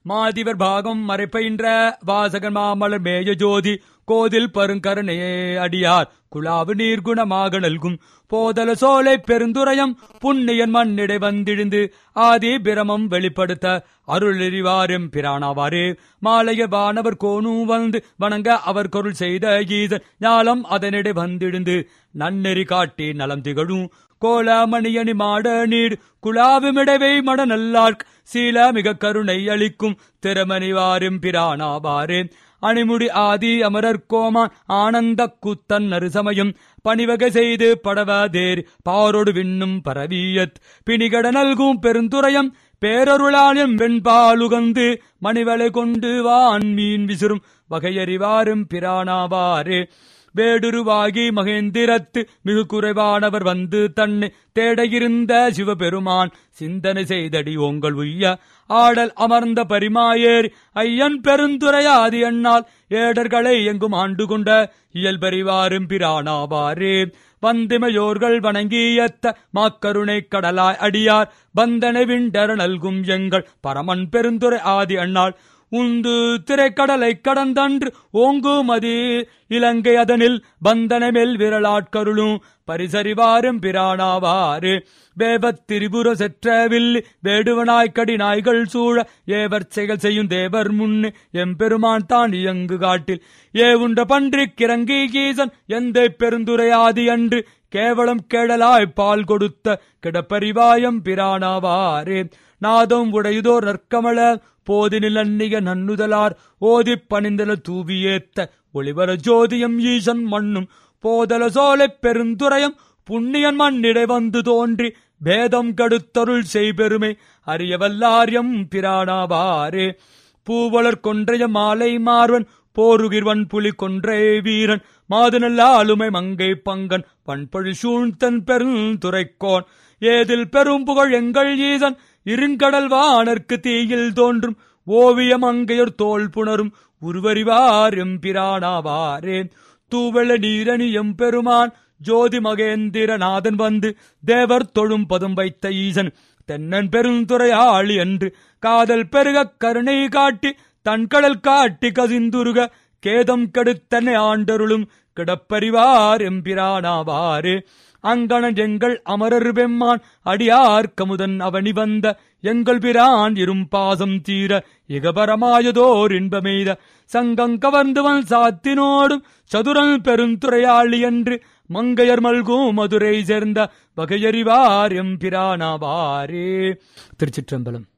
மாதிவர் பாகம் மறைப்பயின்ற வாசகன் மாமலர் மேய ஜோதி கோதில் பருங்கருணையே அடியார் குழாவு நீர்குணமாக நல்கும் போதல சோலை பெருந்துரையம் புண்ணியன் மண்ணிடை வந்திழிந்து ஆதி பிரமம் வெளிப்படுத்த அருளெறிவாரும் பிரானாவாரே மாலைய வானவர் கோணும் வந்து வணங்க அவர் கொருள் செய்த ஈசன் ஞாலம் அதனிடை வந்திழிந்து நன்னெறி காட்டி நலம் திகழும் கோலாமணியணி மாட நீர் குழாவுமிடவை மட நல்லார்க் சீல மிக கருணை அளிக்கும் திறமணிவாரும் பிரானாவாரே அணிமுடி ஆதி அமரர் கோமான் ஆனந்த கூத்தன் நறுசமயம் பணிவகை செய்து படவதேர் பாரோடு விண்ணும் பரவியத் பிணிகட நல்கும் பெருந்துரையம் பேரருளாயம் வெண்பாலுகந்து மணிவலை கொண்டு வான் மீன் விசிறும் வகையறிவாரும் பிரானாவாரே வேடுருவாகி மகேந்திரத்து மிகு குறைவானவர் வந்து தன்னை தேடையிருந்த சிவபெருமான் சிந்தனை செய்தடி ஓங்கள் உய்ய ஆடல் அமர்ந்த பரிமாயேறி ஐயன் பெருந்துரையாதி என்னால் ஏடர்களை எங்கும் ஆண்டு கொண்ட இயல்பறிவாரும் பிரானாவாரே வந்திமையோர்கள் வணங்கியத்த மாக்கருணை கடலாய் அடியார் பந்தனை விண்டர நல்கும் எங்கள் பரமன் பெருந்துரை ஆதி அண்ணாள் உந்து திரைக்கடலை கடந்தன்று ஓங்குமதி இலங்கை அதனில் பந்தனை மேல் விரலாட்கருளும் பரிசறிவாரும் பிரானாவாறு வேவத் திரிபுர செற்றவில்லி வேடுவனாய்க்கடி நாய்கள் சூழ ஏவர் செயல் செய்யும் தேவர் முன்னே எம்பெருமான் தான் இயங்கு காட்டில் ஏவுண்ட பன்றி கிறங்கி கீசன் எந்த பெருந்துரையாதி அன்று கேவலம் கேடலாய் பால் கொடுத்த கிடப்பரிவாயம் பிரானாவாரே நாதம் உடையுதோர் நற்கமல போதினில் அந்நிய நன்னுதலார் ஓதிப் பணிந்தல தூவியேத்த ஒளிவர ஜோதியம் ஈசன் மண்ணும் போதல சோலை பெருந்துரையம் புண்ணியன் மண்ணிடை வந்து தோன்றி பேதம் கடுத்தருள் செய்பெருமை அறியவல்லாரியம் பிரானாவாரே பூவலர் கொன்றைய மாலை மார்வன் போருகிர்வன் புலி கொன்றை வீரன் மாதுநல்ல ஆளுமை மங்கை பங்கன் பண்பொழி சூழ்த்தன் பெருந்துரைக்கோன் ஏதில் பெரும் புகழ் எங்கள் ஈசன் இருங்கடல் வானர்க்கு தீயில் தோன்றும் ஓவியம் அங்கையர் தோல் புணரும் உருவறிவார் எம்பிரானாவாரே தூவெள நீரணி எம்பெருமான் ஜோதி மகேந்திரநாதன் வந்து தேவர் தொழும் பதும் வைத்த ஈசன் தென்னன் பெருந்துரை ஆளி என்று காதல் பெருகக் கருணை காட்டி தன்கடல் காட்டி கசிந்துருக கேதம் கெடுத்தனை ஆண்டருளும் கிடப்பறிவார் எம்பிரானாவாரே அங்கணன் எங்கள் அமரர் பெம்மான் அடியார் கமுதன் அவனி வந்த எங்கள் பிரான் இரும் பாசம் தீர இகபரமாயதோர் இன்பமெய்த சங்கம் கவர்ந்துவன் சாத்தினோடும் சதுரன் பெருந்துரையாளி என்று மங்கையர் மல்கும் மதுரை சேர்ந்த வகையறிவார் எம்பிரானாவாரே திருச்சிற்றம்பலம்